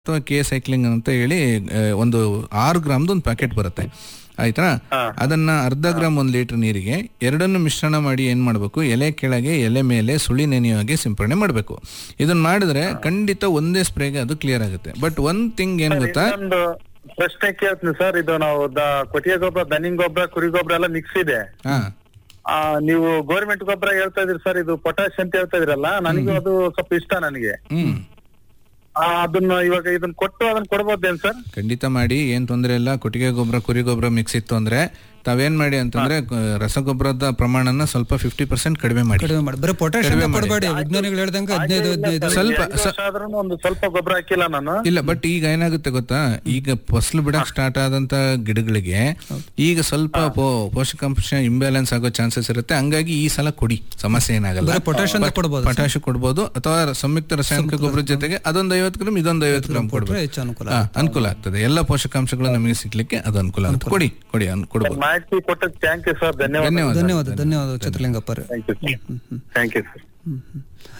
ಅಥವಾ K cycling ಅಂತ ಹೇಳಿ ಆ, ಒಂದು ಆರು ಗ್ರಾಮ್ದು ಒಂದು ಪ್ಯಾಕೆಟ್ ಬರುತ್ತೆ ಆಯ್ತಾ ಅದನ್ನ ಅರ್ಧ ಗ್ರಾಮ್ ಒಂದು ಲೀಟರ್ ನೀರಿಗೆ ಎರಡನ್ನು ಮಿಶ್ರಣ ಮಾಡಿ ಏನ್ ಮಾಡಬೇಕು ಎಲೆ ಕೆಳಗೆ ಎಲೆ ಮೇಲೆ ಸುಳಿ ನೆನೆಯೋ ಹಾಗೆ ಸಿಂಪರಣೆ ಮಾಡಬೇಕು ಇದನ್ನ ಮಾಡಿದ್ರೆ ಖಂಡಿತ ಒಂದೇ ಸ್ಪ್ರೇಗೆ ಅದು ಕ್ಲಿಯರ್ ಆಗುತ್ತೆ ಬಟ್ ಒಂದ್ ಥಿಂಗ್ ಏನ್ ಗೊತ್ತಾ ಇನ್ನೊಂದು ಪ್ರಶ್ನೆ ಕೇಳ್ತೀನಿ ಸರ್ ಇದು ನಾವು ದ- ಕೊಟ್ಟಿಗೆ ಗೊಬ್ಬರ ದನಿಂಗ್ ಗೊಬ್ಬರ ಕುರಿ ಗೊಬ್ಬರ ಎಲ್ಲ ಮಿಕ್ಸ್ ಇದೆ ಹಾ ಆ, ನೀವು ಗೋರ್ಮೆಂಟ್ ಗೊಬ್ಬರ ಹೇಳ್ತಾ ಇದ್ರಿ ಸರ್ ಇದು ಪೊಟ್ಯಾಶ್ ಅಂತ ಹೇಳ್ತಾ ಇದ್ರಲ್ಲ ನನಗೂ ಅದು ಸ್ವಲ್ಪ ಇಷ್ಟ ನನಗೆ ಹ್ಮ್ ಆ, ಅದನ್ನ ಇವಾಗ ಇದನ್ನ ಕೊಟ್ಟು ಅದನ್ನ ಕೊಡ್ಬೋದೇನ್ ಸರ್ ಖಂಡಿತ ಮಾಡಿ ಏನ್ ತೊಂದರೆ ಇಲ್ಲ ಕೊಟ್ಟಿಗೆ ಗೊಬ್ಬರ ಕುರಿ ಗೊಬ್ಬರ ಮಿಕ್ಸ್ ಇತ್ತು ಅಂದ್ರೆ ತಾವೇನ್ ಮಾಡಿ ಅಂತಂದ್ರೆ ಕ- ರಸಗೊಬ್ಬರದ ಪ್ರಮಾಣನ ಸ್ವಲ್ಪ ಫಿಫ್ಟಿ ಪರ್ಸೆಂಟ್ ಕಡಿಮೆ ಮಾಡಿ ಕಡಿಮೆ ಮಾಡಿ ಬರೀ ಪೊಟ್ಯಾಶಿಯಂ ಕಡಿಮೆ ಮಾಡಿ. ಕೊಡಬೇಡಿ ವಿಜ್ಞಾನಿಗಳು ಹೇಳ್ದಂಗೆ ಹದಿನೈದು ಹದಿನೈದು ಸ್ವಲ್ಪ ಸ- ಆದ್ರೂ ಒಂದು ಸ್ವಲ್ಪ ಗೊಬ್ಬರ ಹಾಕಿಲ್ಲ ನಾನು ಇಲ್ಲ ಬಟ್ ಈಗ ಏನಾಗುತ್ತೆ ಗೊತ್ತಾ ಈಗ ಫಸಲು ಬಿಡಕ್ ಸ್ಟಾರ್ಟ್ ಆದಂತ ಗಿಡಗಳಿಗೆ ಈಗ ಸ್ವಲ್ಪ ಪೋ- ಪೋಷಕಾಂಶ ಇಂಬ್ಯಾಲೆನ್ಸ್ ಆಗೋ ಚಾನ್ಸಸ್ ಇರುತ್ತೆ ಹಂಗಾಗಿ ಈ ಸಲ ಕೊಡಿ ಸಮಸ್ಯೆ ಏನಾಗಲ್ಲ ಬರೀ ಪೊಟ್ಯಾಶಿಯಂ ಕೊಡ್ಬೋದು ಪಟಾಶು ಕೊಡ್ಬೋದು ಅಥವಾ ಸಂಯುಕ್ತ ರಾಸಾಯನಿಕ ಗೊಬ್ಬರದ ಜೊತೆಗೆ ಅದೊಂದು ಐವತ್ತು ಗ್ರಾಮ್ ಇದೊಂದು ಐವತ್ತು ಗ್ರಾಮ್ ಕೊಟ್ರೆ ಕೊಡ್ಬೋದು ಹೆಚ್ಚು ಅನುಕೂಲ ಹಾ, ಅನುಕೂಲ ಆಗ್ತದೆ ಎಲ್ಲ ಪೋಷಕಾಂಶಗಳು ನಮಗೆ ಸಿಗ್ಲಿಕ್ಕೆ ಅದು ಅನುಕೂಲ ಆಗುತ್ತೆ ಕೊಡಿ ಕೊಡಿ ಅನ್- ಕೊಡ್ಬೋದು ಮಾಹಿತಿ ಕೊಟ್ಟಕ್ಕೆ ಥ್ಯಾಂಕ್ ಯು ಸರ್ ಧನ್ಯವಾದ ಧನ್ಯವಾದ ಧನ್ಯವಾದ ಧನ್ಯವಾದ Chitralingappa thank you thank you sir hmm hmm